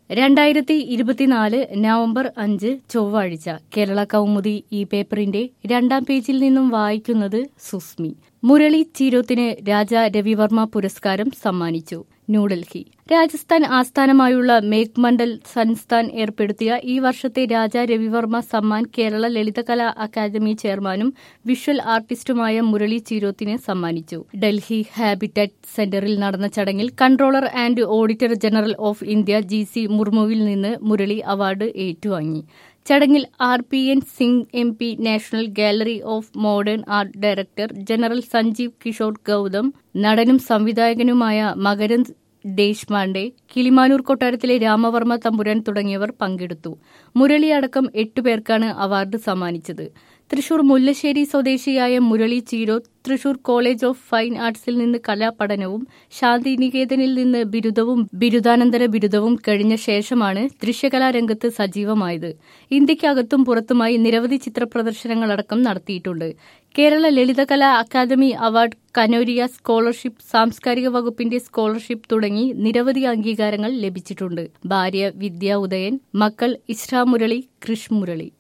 രണ്ടായിരത്തി ഇരുപത്തിനാല് നവംബർ അഞ്ച് ചൊവ്വാഴ്ച കേരള കൗമുദി ഈ പേപ്പറിന്റെ രണ്ടാം പേജിൽ നിന്നും വായിക്കുന്നത് സുസ്മി മുരളി ചീരോത്തിന് രാജ രവിവർമ്മ പുരസ്കാരം സമ്മാനിച്ചു ന്യൂഡൽഹി രാജസ്ഥാൻ ആസ്ഥാനമായുള്ള മേഘ് മണ്ഡൽ സൻസ്ഥാൻ ഏർപ്പെടുത്തിയ ഈ വർഷത്തെ രാജ രവിവർമ്മ സമ്മാൻ കേരള ലളിതകലാ അക്കാദമി ചെയർമാനും വിഷ്വൽ ആർട്ടിസ്റ്റുമായ മുരളി ചീരോത്തിന് സമ്മാനിച്ചു ഡൽഹി ഹാബിറ്ററ്റ് സെന്ററിൽ നടന്ന ചടങ്ങിൽ controller and auditor general of India G C മുർമുവിൽ നിന്ന് മുരളി അവാർഡ് ഏറ്റുവാങ്ങി ചടങ്ങിൽ R P N Singh M P national gallery of modern art director general Sanjeev Kishore Gautam നടനും സംവിധായകനുമായ മകരന്ദ് ദേശ്പാണ്ഡെ കിളിമാനൂർ കൊട്ടാരത്തിലെ രാമവർമ്മ തമ്പുരാൻ തുടങ്ങിയവർ പങ്കെടുത്തു മുരളി അടക്കം എട്ടുപേർക്കാണ് അവാർഡ് സമ്മാനിച്ചത് തൃശൂർ മുല്ലശ്ശേരി സ്വദേശിയായ Murali Cheero Thrissur college of fine ആർട്സിൽ നിന്ന് കലാപഠനവും ശാന്തിനികേതനിൽ നിന്ന് ബിരുദവും ബിരുദാനന്തര ബിരുദവും കഴിഞ്ഞ ശേഷമാണ് ദൃശ്യകലാരംഗത്ത് സജീവമായത് ഇന്ത്യക്കകത്തും പുറത്തുമായി നിരവധി ചിത്രപ്രദർശനങ്ങളടക്കം നടത്തിയിട്ടുണ്ട് Kerala Lalithakala academy award Kanoria scholarship സാംസ്കാരിക വകുപ്പിന്റെ സ്കോളർഷിപ്പ് തുടങ്ങി നിരവധി അംഗീകാരങ്ങൾ ലഭിച്ചിട്ടുണ്ട് ഭാര്യ വിദ്യ ഉദയൻ മക്കൾ ഇഷ്ര മുരളി കൃഷ് മുരളി